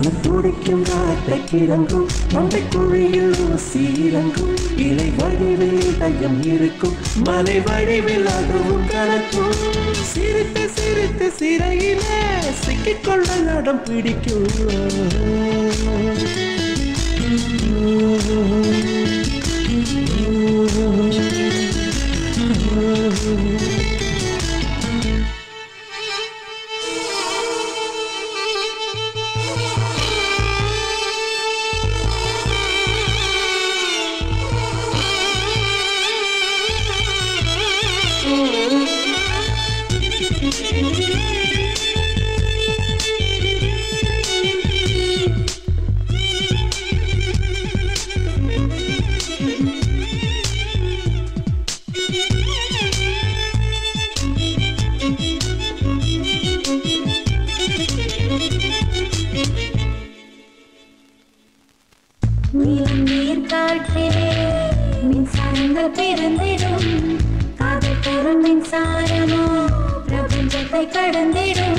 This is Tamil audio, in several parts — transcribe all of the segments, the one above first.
சொல்ல துடிக்கும் வார்த்தை கிறங்கும் தொண்டை குழியில் சீரங்கும் இலை வடிவில் இதயம் இருக்கும் மலை வடிவில் அதுவும் கலக்கும் சிரித்து சிரித்து சிறையிலே சிக்கிக்கொள்ள நடம் பிடிக்கும் நீலம் நீர் காற்றிலே மின்சாரங்கள் பிறந்திடும் காதல் தரும் மின்சாரமோ பிரபஞ்சத்தை கடந்திடும்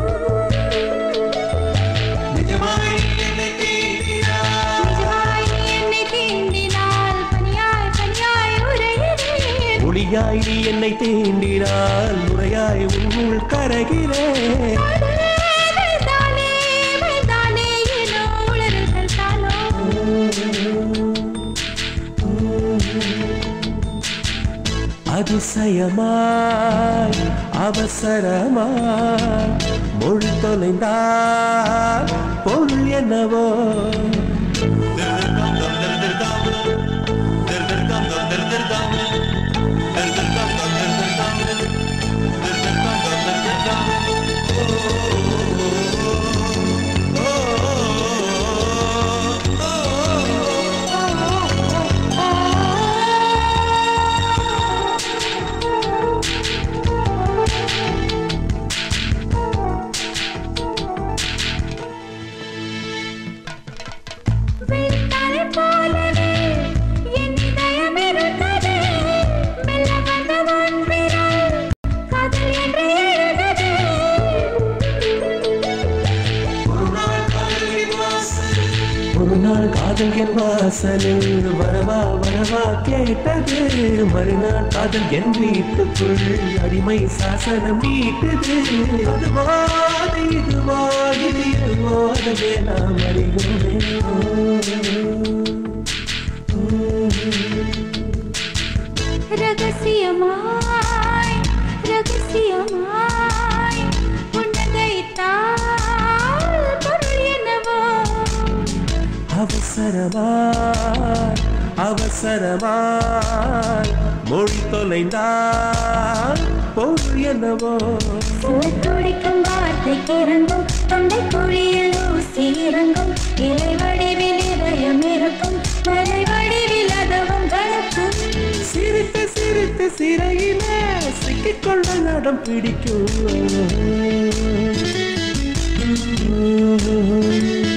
நிஜமாய் நீ என்னை தீண்டினால் பனியாய் பனியாய் உரைகிறேன் ஒளியாய் நீ என்னை தீண்டினால் முறையாய் உன்னுள் கரகிறேன் தானே தானே ஏனோ உளறுதல் தானோ அதிசயமாய் அவசரமாய் மொழி தொலைந்தால் பொருள் என்னவோ வெண்தலை போலவே என் இதயம் இருந்தது. மெல்ல வந்த உன் விரல் காதல் என்று எழுதது. ஒரு நாள் காதல் என் வாசலில் வரவா வரவா கேட்டது மறுநாள் காதல் என் வீட்டுக்குள் அடிமை சாசனம் நீட்டுது அதுவாத இதுவா இது எதுவோ அதுவே நாம் ரகசியமாய் ரகசியமாய் புன்னகைத்தால் பொருள் என்னவோ அவசரமாய் அவசரமாய் மொழி தொலைந்தால் பொருள் என்னவோ சொல்லத் துடிக்கும் வார்த்தைக்கு இறங்கும் தொண்டை குழியில் ஊசி இறங்கும் இலை வடிவில் இதயம் இருக்கும் மலை வடிவில் அதவும் கலக்கும் சிரித்து சிரித்து சிறையிலே சிக்கிக்கொள்ள நடம் பிடிக்கும்